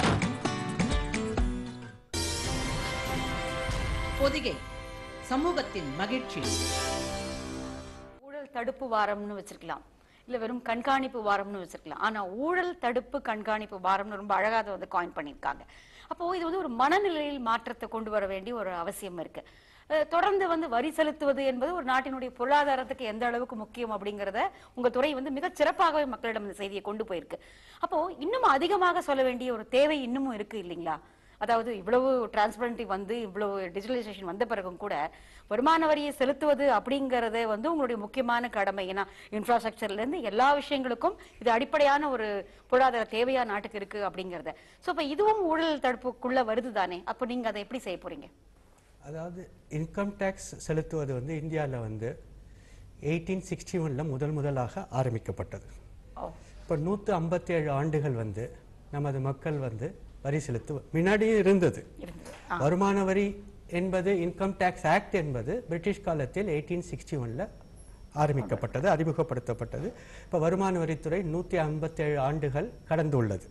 பொதிகை சமூகத்தின் மகிழ்ச்சி ஊழல் தடுப்பு வாரம்னு வச்சிருக்கலாம் இல்ல வெறும் கண்காணிப்பு வாரம்னு வச்சிருக்கலாம் ஆனா ஊழல் தடுப்பு கண்காணிப்பு வாரம்னு ரொம்ப அழகா அதை வந்து காயின் பண்ணியிருக்காங்க அப்போ இது வந்து ஒரு மனநிலையில் மாற்றத்தை கொண்டு வர வேண்டிய ஒரு அவசியம் இருக்கு அஹ் தொடர்ந்து வந்து வரி செலுத்துவது என்பது ஒரு நாட்டினுடைய பொருளாதாரத்துக்கு எந்த அளவுக்கு முக்கியம் அப்படிங்கறத உங்க துறை வந்து மிக சிறப்பாகவே மக்களிடம் இந்த செய்தியை கொண்டு போயிருக்கு அப்போ இன்னும் அதிகமாக சொல்ல வேண்டிய ஒரு தேவை இன்னமும் இருக்கு இல்லைங்களா அதாவது இவ்வளவு டிரான்ஸ்பரண்டி வந்து இவ்வளவு டிஜிட்டலைசேஷன் வந்த பிறகும் கூட வருமான வரியை செலுத்துவது அப்படிங்கறதே வந்து உங்களுடைய முக்கியமான கடமை ஏன்னா இன்ஃப்ராஸ்ட்ரக்சர்ல இருந்து எல்லா விஷயங்களுக்கும் இது அடிப்படையான ஒரு பொருளாதார தேவையா நாட்டுக்கு இருக்கு அப்படிங்கறத சோ இப்ப இதுவும் ஊழல் தடுப்புக்குள்ள வருது தானே அப்ப நீங்க அதை எப்படி செய்ய போறீங்க அதாவது இன்கம் டேக்ஸ் செலுத்துவது வந்து இந்தியாவில் வந்து எயிட்டீன் சிக்ஸ்டி ஒனில் முதல் முதலாக ஆரம்பிக்கப்பட்டது இப்போ நூற்று ஐம்பத்தேழு ஆண்டுகள் வந்து நமது மக்கள் வந்து வரி செலுத்து முன்னாடியே இருந்தது வருமான வரி என்பது இன்கம் டேக்ஸ் ஆக்ட் என்பது பிரிட்டிஷ் காலத்தில் எயிட்டீன் சிக்ஸ்டி ஒனில் ஆரம்பிக்கப்பட்டது அறிமுகப்படுத்தப்பட்டது இப்போ வருமான வரித்துறை நூற்றி ஐம்பத்தேழு ஆண்டுகள் கடந்துள்ளது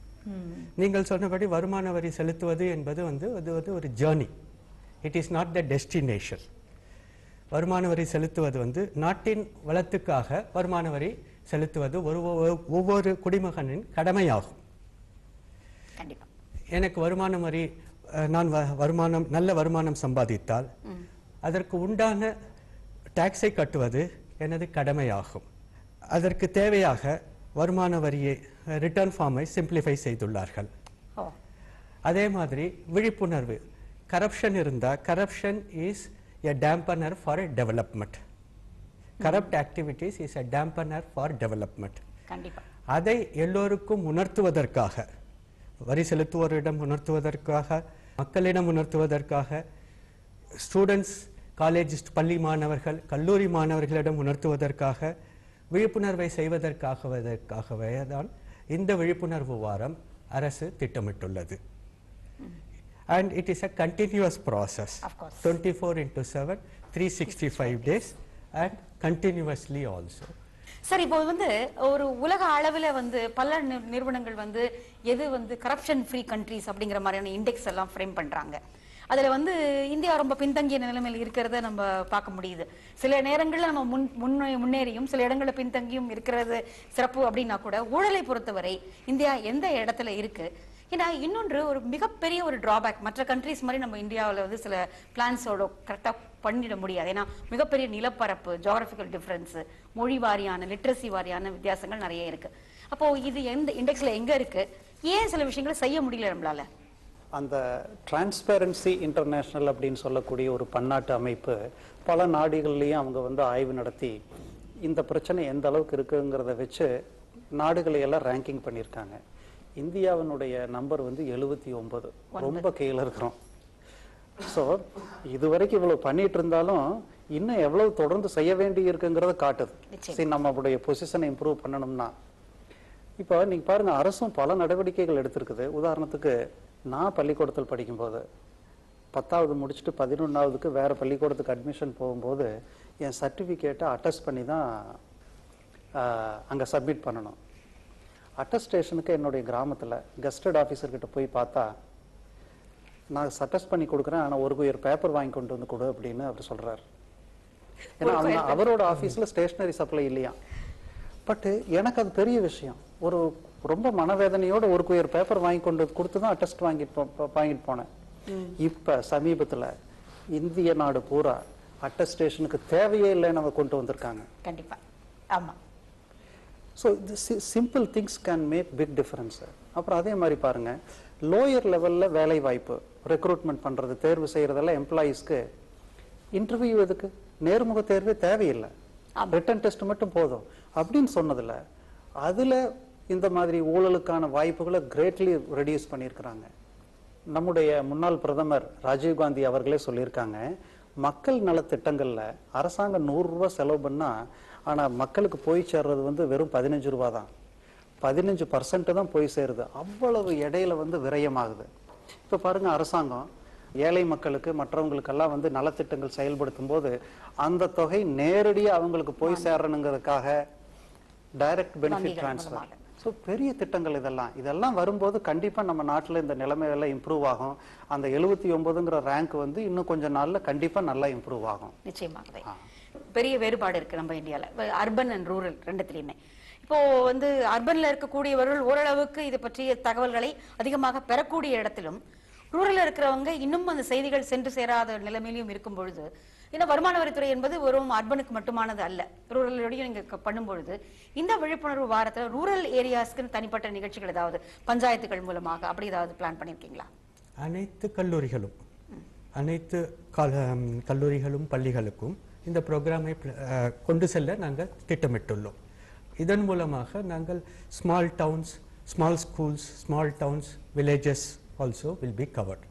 நீங்கள் சொன்னபடி வருமான வரி செலுத்துவது என்பது வந்து அது வந்து ஒரு journey it is not the destination வருமான வரி செலுத்துவது வந்து நாட்டின் வளத்துக்காக வருமான வரி செலுத்துவது ஒரு ஒவ்வொ- ஒவ்வொரு குடிமகனின் கடமையாகும் கண்டிப்பா எனக்கு வருமான வரி அஹ், நான் வ- வருமானம் நல்ல வருமானம் சம்பாதித்தால் அதற்கு உண்டான டாக்ஸை கட்டுவது எனது கடமையாகும் அதற்கு தேவையாக வருமான வரியை ரிட்டர்ன் ஃபார்மை சிம்பிளிஃபை செய்துள்ளார்கள் ஓ அதே மாதிரி விழிப்புணர்வு கரப்ஷன் இருந்தா corruption is a dampener for development corrupt activities is a dampener for development கண்டிப்பா அதை எல்லோருக்கும் உணர்த்துவதற்காக வரி செலுத்துவோரிடம் உணர்த்துவதற்காக மக்களிடம் உணர்த்துவதற்காக ஸ்டூடெண்ட்ஸ் காலேஜ் பள்ளி மாணவர்கள் கல்லூரி மாணவர்களிடம் உணர்த்துவதற்காக விழிப்புணர்வை செய்வதற்காகவே தான் இந்த விழிப்புணர்வு வாரம் அரசு திட்டமிட்டுள்ளது and it is a continuous process Of course. 24 into 7 365 days and continuously also sir இப்போ வந்து ஒரு உலக அளவில் வந்து பல நி- நிறுவனங்கள் வந்து எது வந்து கரப்ஷன் ஃப்ரீ கண்ட்ரீஸ் அப்படிங்கிற மாதிரியான இண்டெக்ஸ் எல்லாம் ஃப்ரேம் பண்றாங்க அதுல வந்து இந்தியா ரொம்ப பின்தங்கிய நிலைமையில் இருக்கிறத நம்ம பார்க்க முடியுது சில நேரங்கள்ல நம்ம முன் முன்னே முன்னேறியும் சில இடங்கள்ல பின்தங்கியும் இருக்கிறது சிறப்பு அப்படின்னா கூட ஊழலை பொறுத்தவரை இந்தியா எந்த இடத்துல இருக்கு ஏன்னா இன்னொன்று ஒரு மிகப்பெரிய ஒரு டிராபேக் மற்ற கண்ட்ரீஸ் மாதிரி நம்ம இந்தியாவில் வந்து சில பிளான்ஸோட கரெக்டாக பண்ணிட முடியாது ஏன்னா மிகப்பெரிய நிலப்பரப்பு ஜியாகிரபிக்கல் டிஃபரன்ஸ் மொழி வாரியான லிட்ரஸி வாரியான வித்தியாசங்கள் நிறைய இருக்கு அப்போ இது எந்த இண்டெக்ஸ்ல எங்க இருக்கு ஏன் சில விஷயங்களை செய்ய முடியல நம்மளால அந்த டிரான்ஸ்பேரன்சி இன்டர்நேஷ்னல் அப்படின்னு சொல்லக்கூடிய ஒரு பன்னாட்டு அமைப்பு பல நாடுகள்லேயும் அவங்க வந்து ஆய்வு நடத்தி இந்த பிரச்சனை எந்த அளவுக்கு இருக்குங்கிறத வச்சு நாடுகளை எல்லாம் ரேங்கிங் பண்ணியிருக்காங்க இந்தியாவினுடைய நம்பர் வந்து எழுபத்தி ஒன்பது ரொம்ப கீழே இருக்கிறோம் ஸோ இது வரைக்கும் இவ்வளவு பண்ணிட்டு இருந்தாலும் இன்னும் எவ்வளவு தொடர்ந்து செய்ய வேண்டி இருக்குங்கிறத காட்டுது சரி நம்மளுடைய பொசிஷனை இம்ப்ரூவ் பண்ணணும்னா இப்போ நீங்க பாருங்க அரசும் பல நடவடிக்கைகள் எடுத்திருக்குது உதாரணத்துக்கு நான் பள்ளிக்கூடத்தில் படிக்கும்போது பத்தாவது முடிச்சுட்டு பதினொன்றாவதுக்கு வேற பள்ளிக்கூடத்துக்கு அட்மிஷன் போகும்போது என் சர்டிஃபிகேட்டை அட்டஸ்ட் பண்ணி தான் அங்கே சப்மிட் பண்ணணும் அட்டஸ்டேஷனுக்கு என்னுடைய கிராமத்தில் கஸ்டட் ஆஃபீஸர்கிட்ட போய் பார்த்தா நான் சட்டஸ்ட் பண்ணி கொடுக்குறேன் ஆனால் ஒரு குயர் பேப்பர் வாங்கி கொண்டு வந்து கொடு அப்படின்னு அவர் சொல்றாரு ஏன்னா ஒரு அவங்க குயர் அவரோட ஆஃபீஸில் ஸ்டேஷ்னரி சப்ளை இல்லையா பட்டு எனக்கு அது பெரிய விஷயம் ஒரு ரொம்ப மனவேதனையோட ஒரு குயர் பேப்பர் வாங்கி கொண்டு கொடுத்து தான் அட்டஸ்ட் வாங்கிட்டு போ- போ- வாங்கிட்டு போனேன் இப்ப சமீபத்துல இந்திய நாடு பூரா அட்டஸ்டேஷனுக்கு தேவையே இல்லைன்னு அவங்க கொண்டு வந்திருக்காங்க கண்டிப்பா ஆமா so simple things can make big difference அப்புறம் அதே மாதிரி பாருங்க லோயர் லெவல்ல வேலை வாய்ப்பு ரெக்ரூட்மெண்ட் பண்றது தேர்வு செய்யறதெல்லாம் எம்ப்ளாயீஸ்க்கு இன்டர்வியூ எதுக்கு நேர்முக தேர்வே தேவையில்லை ரிட்டன் டெஸ்ட் மட்டும் போதும் அப்படின்னு சொன்னதுல அதுல இந்த மாதிரி ஊழலுக்கான வாய்ப்புகளை கிரேட்லி ரெடியூஸ் பண்ணியிருக்கிறாங்க நம்முடைய முன்னாள் பிரதமர் ராஜீவ் காந்தி அவர்களே சொல்லியிருக்காங்க மக்கள் நலத்திட்டங்கள்ல அரசாங்கம் நூறு ரூபாய் செலவு பண்ணா ஆனா மக்களுக்கு போய் சேர்றது வந்து வெறும் பதினஞ்சு ரூபாய் தான் பதினஞ்சு பர்சன்ட் தான் போய் சேருது அவ்வளவு இடையில வந்து விரயமாகுது இப்ப பாருங்க அரசாங்கம் ஏழை மக்களுக்கு மற்றவங்களுக்கெல்லாம் வந்து நலத்திட்டங்கள் செயல்படுத்தும் போது அந்த தொகை நேரடியா அவங்களுக்கு போய் சேரணுங்கிறதுக்காக டைரக்ட் பெனிஃபிட் வங்கிகள் டிரான்ஸ்ஃபர் ஸோ பெரிய திட்டங்கள் இதெல்லாம் இதெல்லாம் வரும்போது கண்டிப்பா நம்ம நாட்டுல இந்த நிலைமை எல்லாம் இம்ப்ரூவ் ஆகும் அந்த எழுபத்தி ஒன்பதுங்கிற ரேங்க் வந்து இன்னும் கொஞ்ச நாள்ல கண்டிப்பா நல்லா இம்ப்ரூவ் ஆகும் நிச்சயமாகவே பெரிய வேறுபாடு இருக்கு நம்ம இந்தியால அர்பன் அண்ட் ரூரல் ரெண்டுத்திலயுமே இப்போ வந்து அர்பன்ல இருக்கக்கூடியவர்கள் ஓரளவுக்கு இது பற்றிய தகவல்களை அதிகமாக பெறக்கூடிய இடத்திலும் ரூரல்ல இருக்கிறவங்க இன்னும் அந்த செய்திகள் சென்று சேராத நிலைமையிலும் இருக்கும் பொழுது ஏன்னா வருமான வரித்துறை என்பது வெறும் அர்பனுக்கு மட்டுமானது அல்ல ரூரலோடையும் நீங்க க- பண்ணும் பொழுது இந்த விழிப்புணர்வு வாரத்துல ரூரல் ஏரியாஸ்க்கு தனிப்பட்ட நிகழ்ச்சிகள் ஏதாவது பஞ்சாயத்துகள் மூலமாக அப்படி ஏதாவது பிளான் பண்ணிருக்கீங்களா அனைத்து கல்லூரிகளும் அனைத்து கல்- ஹம், கல்லூரிகளும் பள்ளிகளுக்கும் இந்த ப்ரோக்ராமை கொண்டு செல்ல நாங்கள் திட்டமிட்டுள்ளோம் இதன் மூலமாக நாங்கள் small towns small schools small towns villages also will be covered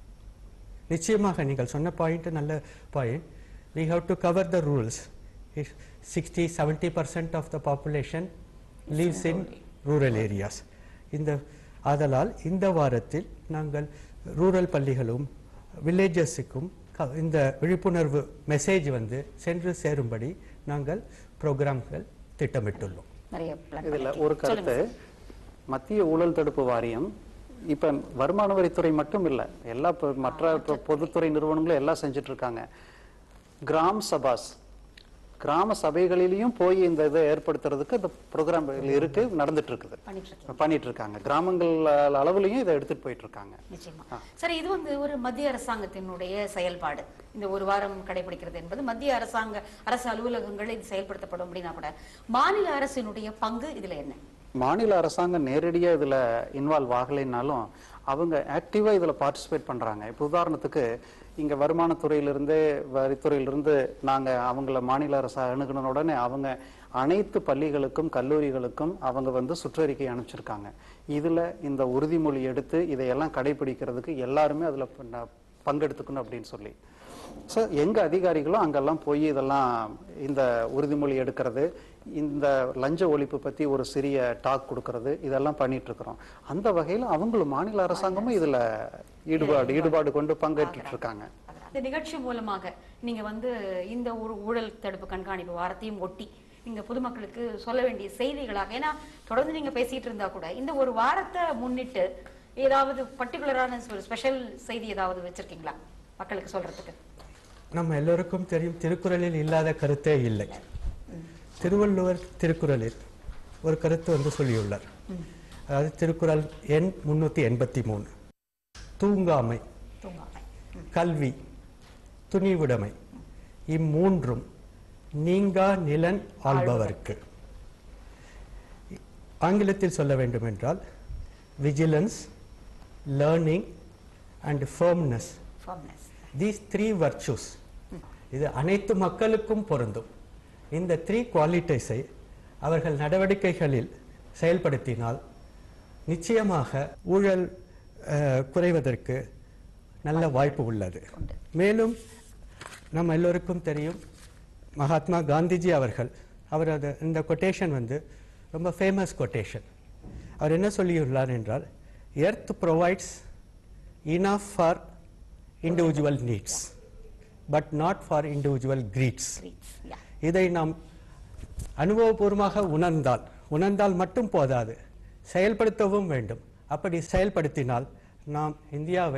நிச்சயமாக நீங்கள் சொன்ன பாயிண்ட் நல்ல point we have to cover the rules If 60 70 percent of the population lives in rural areas இந்த ஆதலால் இந்த வாரத்தில் நாங்கள் ரூரல் பள்ளிகளும் வில்லேஜஸுக்கும் இந்த விழிப்புணர்வு மெசேஜ் வந்து சென்று சேரும்படி நாங்கள் ப்ரோக்ராம்கள் திட்டமிட்டுள்ளோம் நிறைய plan இதுல பண்ணிருக்கீங்க. ஒரு சொல்லுங்க கருத்து மத்திய ஊழல் தடுப்பு வாரியம் இப்ப வருமான வரித்துறை மட்டும் இல்ல எல்லா பொ- மற்ற பொ- பொதுத்துறை நிறுவனங்களும் எல்லாம் செஞ்சுட்டு இருக்காங்க கிராம் சபாஸ் கிராம சபைகளிலையும் போய் இந்த இதை ஏற்படுத்துறதுக்கு இந்த ப்ரோக்ராம் இருக்கு நடந்துட்டு இருக்குது பண்ணிட்டு இருக்கீங்க. பண்ணிட்டு இருக்காங்க கிராமங்கள் அளவுலயும் இதை எடுத்துட்டு போயிட்டு இருக்காங்க நிச்சயமா சரி இது வந்து ஒரு மத்திய அரசாங்கத்தினுடைய செயல்பாடு இந்த ஒரு வாரம் கடைபிடிக்கிறது என்பது மத்திய அரசாங்க அரசு அலுவலகங்கள் இது செயல்படுத்தப்படும் அப்படின்னா கூட மாநில அரசினுடைய பங்கு இதுல என்ன மாநில அரசாங்கம் நேரடியா இதுல இன்வால்வ் ஆகலைன்னாலும் அவங்க ஆக்டிவா இதுல பார்ட்டிசிபேட் பண்றாங்க இப்போ உதாரணத்துக்கு இங்க வருமானத்துறையிலிருந்து வரித்துறையிலிருந்து நாங்க அவங்கள மாநில அரசு அணுகுன உடனே அவங்க அனைத்து பள்ளிகளுக்கும் கல்லூரிகளுக்கும் அவங்க வந்து சுற்றறிக்கை அனுப்பிச்சிருக்காங்க இதுல இந்த உறுதிமொழி எடுத்து இதையெல்லாம் கடைபிடிக்கிறதுக்கு எல்லாருமே அதுல ப- பங்கெடுத்துக்கணும் அப்படின்னு சொல்லி ஸோ எங்க அதிகாரிகளும் அங்கெல்லாம் போய் இதெல்லாம் இந்த உறுதிமொழி எடுக்கிறது இந்த லஞ்ச ஒழிப்பு பத்தி ஒரு சிறிய டாக் கொடுக்கறது இதெல்லாம் பண்ணிட்டு இருக்கிறோம் அந்த வகையில அவங்களும் மாநில அரசாங்கமும் இதுல ஈடுபாடு ஈடுபாடு கொண்டு பங்கேற்றுட்டு இருக்காங்க இந்த நிகழ்ச்சி மூலமாக நீங்க வந்து இந்த ஒரு ஊழல் தடுப்பு கண்காணிப்பு வாரத்தையும் ஒட்டி நீங்க பொதுமக்களுக்கு சொல்ல வேண்டிய செய்திகளாக ஏன்னா தொடர்ந்து நீங்க பேசிட்டு இருந்தா கூட இந்த ஒரு வாரத்தை முன்னிட்டு ஏதாவது பர்டிகுலரான ஒரு ஸ்பெஷல் செய்தி ஏதாவது வச்சிருக்கீங்களா மக்களுக்கு சொல்றதுக்கு நம்ம எல்லோருக்கும் தெரியும் திருக்குறளில் இல்லாத கருத்தே இல்லை திருவள்ளுவர் திருக்குறளில் ஒரு கருத்து வந்து சொல்லியுள்ளார் அதாவது திருக்குறள் எண் முன்னூத்தி எண்பத்தி மூணு தூங்காமை கல்வி துணிவுடைமை இம்மூன்றும் நீங்கா நிலன் ஆள்பவர்க்கு ஆங்கிலத்தில் சொல்ல வேண்டும் என்றால் vigilance learning and firmness Firmness. These three virtues இது அனைத்து மக்களுக்கும் பொருந்தும் இந்த த்ரீ குவாலிட்டிஸை அவர்கள் நடவடிக்கைகளில் செயல்படுத்தினால் நிச்சயமாக ஊழல் அஹ், குறைவதற்கு நல்ல வாய்ப்பு உள்ளது மேலும் நம்ம எல்லோருக்கும் தெரியும் மகாத்மா காந்திஜி அவர்கள் அவரது இந்த கொட்டேஷன் வந்து ரொம்ப ஃபேமஸ் கொட்டேஷன் அவர் என்ன சொல்லியுள்ளார் என்றால் earth provides enough for individual needs but not for individual greeds இதை நாம் அனுபவபூர்வமாக உணர்ந்தால் உணர்ந்தால் மட்டும் போதாது செயல்படுத்தவும் வேண்டும் அப்படி செயல்படுத்தினால் நாம் இந்தியாவை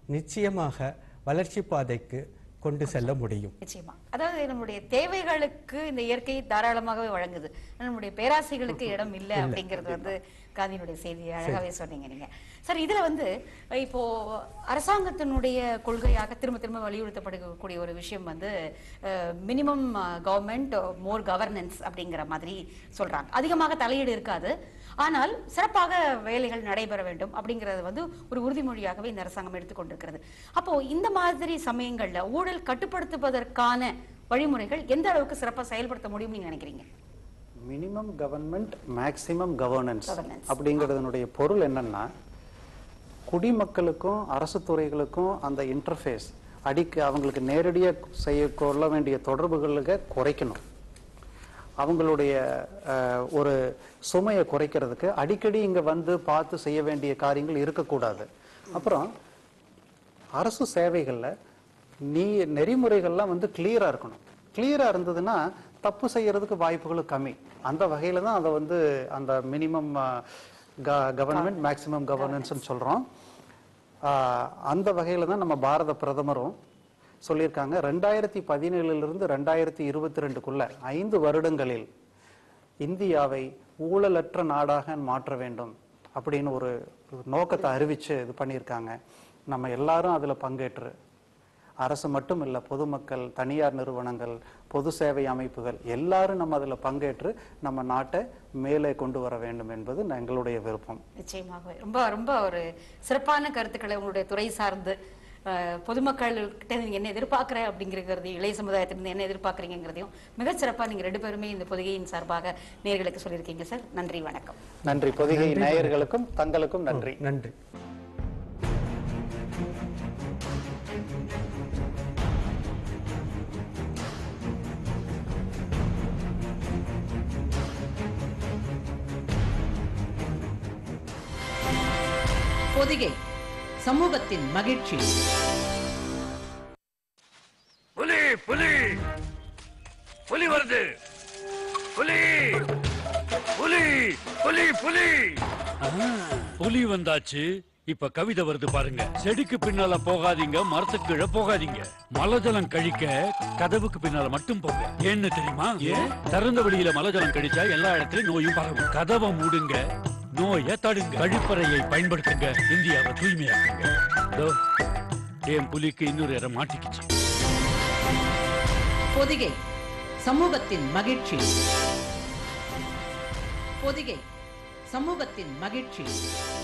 நிச்சயமாக வளர்ச்சி பாதைக்கு கொண்டு செல்ல முடியும் நிச்சயமா அதாவது நம்மளுடைய தேவைகளுக்கு இந்த இயற்கை தாராளமாகவே வழங்குது ஆனா நம்முடைய பேராசைகளுக்கு இடம் இல்லை இல்ல. அப்படிங்கிறது வந்து காந்தியினுடைய செய்தியை அழகாவே சொன்னீங்க நீங்க சார் இதுல வந்து இப்போ அரசாங்கத்தினுடைய கொள்கையாக திரும்ப திரும்ப வலியுறுத்தப்படக்கூடிய ஒரு விஷயம் வந்து மினிமம் கவர்மெண்ட் மோர் கவர்னன்ஸ் அப்படிங்கிற மாதிரி சொல்றாங்க அதிகமாக தலையீடு இருக்காது ஆனால் சிறப்பாக வேலைகள் நடைபெற வேண்டும் அப்படிங்கிறது வந்து ஒரு உறுதிமொழியாகவே இந்த அரசாங்கம் எடுத்துக்கொண்டிருக்கிறது அப்போ இந்த மாதிரி சமயங்கள்ல ஊழல் கட்டுப்படுத்துவதற்கான வழிமுறைகள் எந்த அளவுக்கு சிறப்பா செயல்படுத்த முடியும்னு நீங்க நினைக்கிறீங்க minimum government maximum governance Governance. அப்படிங்கிறதுனுடைய பொருள் என்னன்னா குடிமக்களுக்கும் அரசு துறைகளுக்கும் அந்த இன்டர்ஃபேஸ் அடிக்க அவங்களுக்கு நேரடியாக செய்ய கொள்ள வேண்டிய தொடர்புகளுக்கு குறைக்கணும் அவங்களுடைய அஹ், ஒரு சுமையை குறைக்கிறதுக்கு அடிக்கடி இங்க வந்து பார்த்து செய்ய வேண்டிய காரியங்கள் இருக்கக்கூடாது அப்புறம் அரசு சேவைகள்ல நீ நெறிமுறைகள்லாம் வந்து கிளியரா இருக்கணும் கிளியரா இருந்ததுன்னா தப்பு செய்யறதுக்கு வாய்ப்புகள் கம்மி அந்த வகையில தான் அதை வந்து அந்த மினிமம் கவர்மெண்ட் மேக்சிமம் கவர்னன்ஸ்னு சொல்றோம் ஆஹ், அந்த வகையில தான் நம்ம பாரத பிரதமரும் சொல்லியிருக்காங்க ரெண்டாயிரத்தி பதினேழுல இருந்து ரெண்டாயிரத்தி இருபத்தி ரெண்டுக்குள்ள ஐந்து வருடங்களில் இந்தியாவை ஊழலற்ற நாடாக மாற்ற வேண்டும் அப்படின்னு ஒரு நோக்கத்தை அறிவிச்சு இது பண்ணியிருக்காங்க நம்ம எல்லாரும் அதுல பங்கேற்று அரசு மட்டும் இல்ல பொதுமக்கள் தனியார் நிறுவனங்கள் பொது சேவை அமைப்புகள் எல்லாரும் நம்ம அதுல பங்கேற்று நம்ம நாட்டை மேலே கொண்டு வர வேண்டும் என்பது எங்களுடைய விருப்பம் நிச்சயமாகவே ரொம்ப ரொம்ப ஒரு சிறப்பான கருத்துக்களை உங்களுடைய துறை சார்ந்து அஹ், பொதுமக்கள்கிட்ட நீங்க என்ன எதிர்பார்க்குற அப்படிங்கிறதையும் இளைய சமுதாயத்திலிருந்து என்ன எதிர்பார்க்குறீங்கிறதையும் மிகச் சிறப்பா நீங்க ரெண்டு பேருமே இந்த பொதிகையின் சார்பாக நேர்களுக்கு சொல்லியிருக்கீங்க சார் நன்றி வணக்கம் நன்றி பொதிகை நேயர்களுக்கும் தங்களுக்கும் நன்றி நன்றி பொதிகை சமூகத்தின் மகிழ்ச்சி புலி புலி புலி வருது புலி புலி புலி புலி புலி வந்தாச்சு இப்ப கவிதை வருது பாருங்க செடிக்கு பின்னால போகாதீங்க மரத்துக்கு கீழே போகாதீங்க மலஜலம் கழிக்க கதவுக்கு பின்னால மட்டும் போங்க ஏன்னு தெரியுமா திறந்த வெளியில மலஜலம் கழிச்சா எல்லா இடத்துலயும் நோயும் பரவும் கதவை மூடுங்க நோயை தடுங்க கழிப்பறையை பயன்படுத்துங்க இந்தியாவை தூய்மையாக்குங்க இதோ, என் புலிக்கு இன்னொரு இடம் மாட்டிக்கிச்சு பொதிகை சமூகத்தின் மகிழ்ச்சி பொதிகை சமூகத்தின் மகிழ்ச்சி